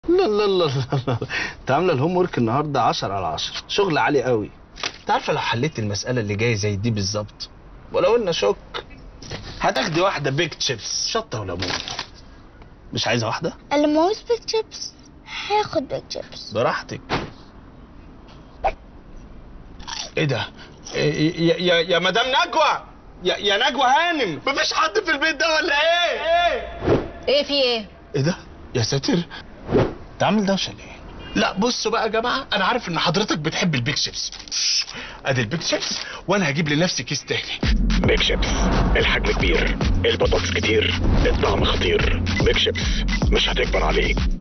لا لا لا لا لا انت عامله الهوم ورك النهارده 10 على 10 شغل عالي قوي انت عارفه لو حليت المساله اللي جايه زي دي بالظبط ولو قلنا شك هتاخدي واحده بيج تشيبس شطه وليمون مش عايزه واحده اللي معوز بيج شيبس هاخد بيج شيبس براحتك ايه ده إيه- يا يا يا مدام نجوى يا يا نجوى هانم مفيش حد في البيت ده ولا ايه ايه ايه في ايه ايه ده يا ساتر انت عامل دوشه ليه لا بصوا بقى يا جماعه انا عارف ان حضرتك بتحب البيك شيبس ادي البيك شيبس وانا هجيب لنفسي كيس تاني بيك شيبس الحجم كبير البطاطس كتير الطعم خطير بيك شيبس مش هتكبر عليك